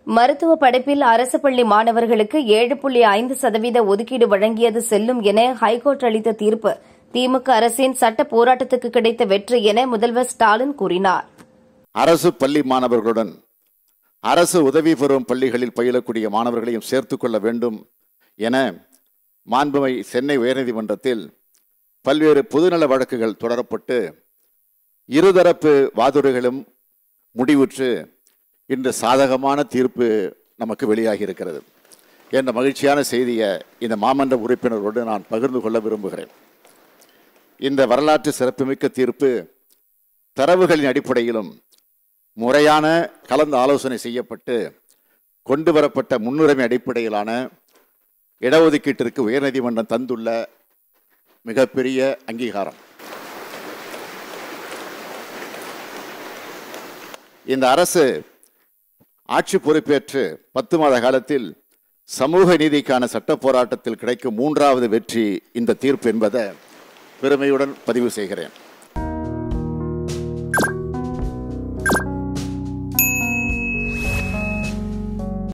மருத்துவ படிப்பில் அரசு பள்ளி மாணவர்களுக்கு ஏழு புள்ளி ஐந்து சதவீத ஒதுக்கீடு வழங்கியது செல்லும் என ஹைகோர்ட் அளித்த தீர்ப்பு திமுக அரசின் சட்ட போராட்டத்துக்கு கிடைத்த வெற்றி என முதல்வர் ஸ்டாலின் கூறினார் அரசு பள்ளி மாணவர்களுடன் அரசு உதவி பெறும் பள்ளிகளில் பயிலக்கூடிய மாணவர்களையும் சேர்த்துக் கொள்ள வேண்டும் என மாண்புமை சென்னை உயர்நீதிமன்றத்தில் பல்வேறு பொதுநல வழக்குகள் தொடரப்பட்டு இருதரப்பு வாதுரைகளும் முடிவுற்று இன்று சாதகமான தீர்ப்பு நமக்கு வெளியாகி இருக்கிறது என்ற மகிழ்ச்சியான செய்தியை இந்த மாமன்ற உறுப்பினரோடு நான் பகிர்ந்து கொள்ள விரும்புகிறேன் இந்த வரலாற்று சிறப்புமிக்க தீர்ப்பு தரவுகளின் அடிப்படையிலும் முறையான கலந்து ஆலோசனை செய்யப்பட்டு கொண்டு வரப்பட்ட முன்னுரிமை அடிப்படையிலான இடஒதுக்கீட்டிற்கு உயர்நீதிமன்றம் தந்துள்ள மிகப்பெரிய அங்கீகாரம் இந்த அரசு ஆட்சி பொறுப்பேற்று பத்து மாத காலத்தில் சமூக நீதிக்கான சட்ட போராட்டத்தில் கிடைக்கும் மூன்றாவது வெற்றி இந்த தீர்ப்பு என்பதை பெருமையுடன் பதிவு செய்கிறேன்